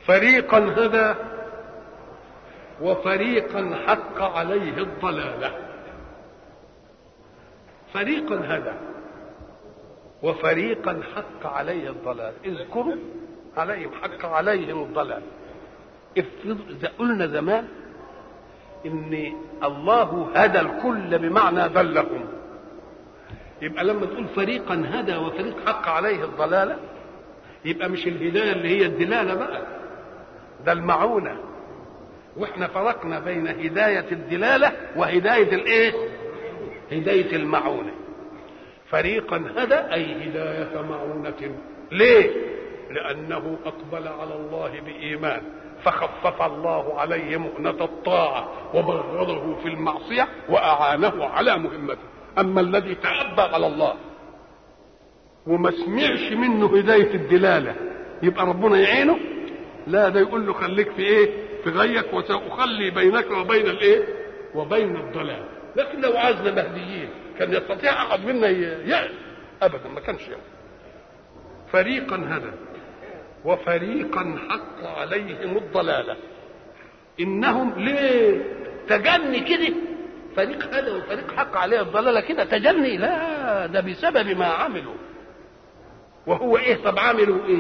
فريقا هدى وفريقا حق عليه الضلاله فريقا هدى وفريقا حق عليه الضلال اذكروا عليهم حق عليهم الضلال افرض قلنا زمان ان الله هدى الكل بمعنى دلهم يبقى لما تقول فريقا هدى وفريق حق عليه الضلاله يبقى مش الهدايه اللي هي الدلاله بقى ده المعونه واحنا فرقنا بين هدايه الدلاله وهدايه الايه هدايه المعونه فريقا هدى اي هدايه معونه ليه لانه اقبل على الله بايمان فخفف الله عليه مؤنة الطاعة وبغضه في المعصية وأعانه على مهمته أما الذي تأبى على الله وما سمعش منه هداية الدلالة يبقى ربنا يعينه لا ده يقول له خليك في ايه في غيك وسأخلي بينك وبين الايه وبين الضلال لكن لو عزنا مهديين كان يستطيع احد منا يأس ابدا ما كانش يأس فريقا هدى وفريقا حق عليهم الضلاله انهم ليه تجني كده فريق هدى وفريق حق عليه الضلاله كده تجني لا ده بسبب ما عملوا وهو ايه طب عملوا ايه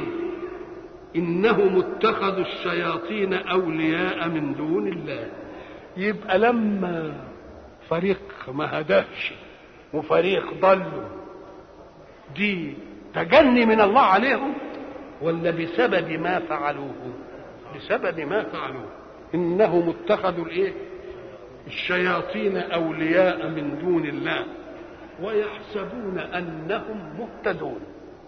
انهم اتخذوا الشياطين اولياء من دون الله يبقى لما فريق ما هداش وفريق ضلوا دي تجني من الله عليهم ولا بسبب ما فعلوه بسبب ما فعلوه انهم اتخذوا الايه الشياطين اولياء من دون الله ويحسبون انهم مهتدون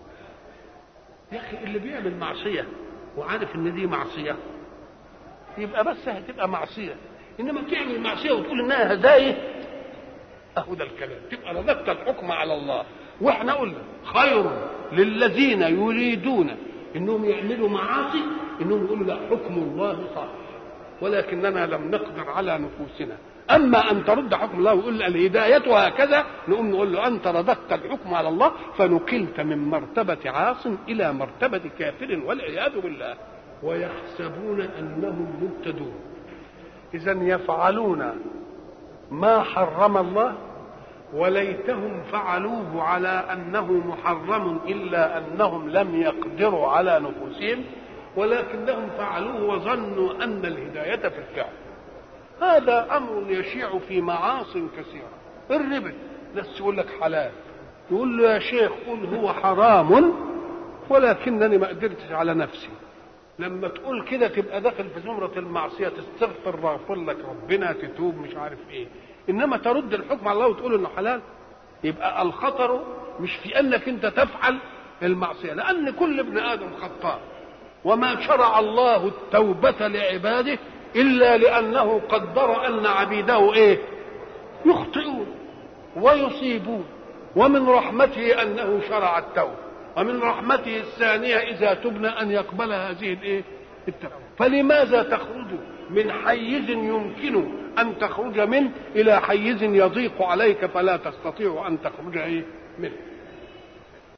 يا اخي اللي بيعمل معصيه وعارف ان دي معصيه يبقى بس هتبقى معصيه انما تعمل معصيه وتقول انها هدايه اهو ده الكلام تبقى رددت الحكم على الله واحنا قلنا خير للذين يريدون انهم يعملوا معاصي انهم يقولوا لا حكم الله صح ولكننا لم نقدر على نفوسنا اما ان ترد حكم الله ويقول الهدايه هكذا نقوم نقول له انت رددت الحكم على الله فنقلت من مرتبه عاص الى مرتبه كافر والعياذ بالله ويحسبون انهم مهتدون اذا يفعلون ما حرم الله وليتهم فعلوه على انه محرم الا انهم لم يقدروا على نفوسهم ولكنهم فعلوه وظنوا ان الهدايه في الفعل هذا امر يشيع في معاص كثيره الربا بس يقول لك حلال يقول له يا شيخ قل هو حرام ولكنني ما قدرتش على نفسي لما تقول كده تبقى داخل في زمرة المعصية تستغفر غفر لك ربنا تتوب مش عارف ايه انما ترد الحكم على الله وتقول انه حلال يبقى الخطر مش في انك انت تفعل المعصية لان كل ابن ادم خطاء وما شرع الله التوبة لعباده الا لانه قدر ان عبيده ايه يخطئون ويصيبون ومن رحمته انه شرع التوبه ومن رحمته الثانيه اذا تبنى ان يقبل هذه الايه التوبه فلماذا تخرج من حيز يمكن ان تخرج منه الى حيز يضيق عليك فلا تستطيع ان تخرج ايه منه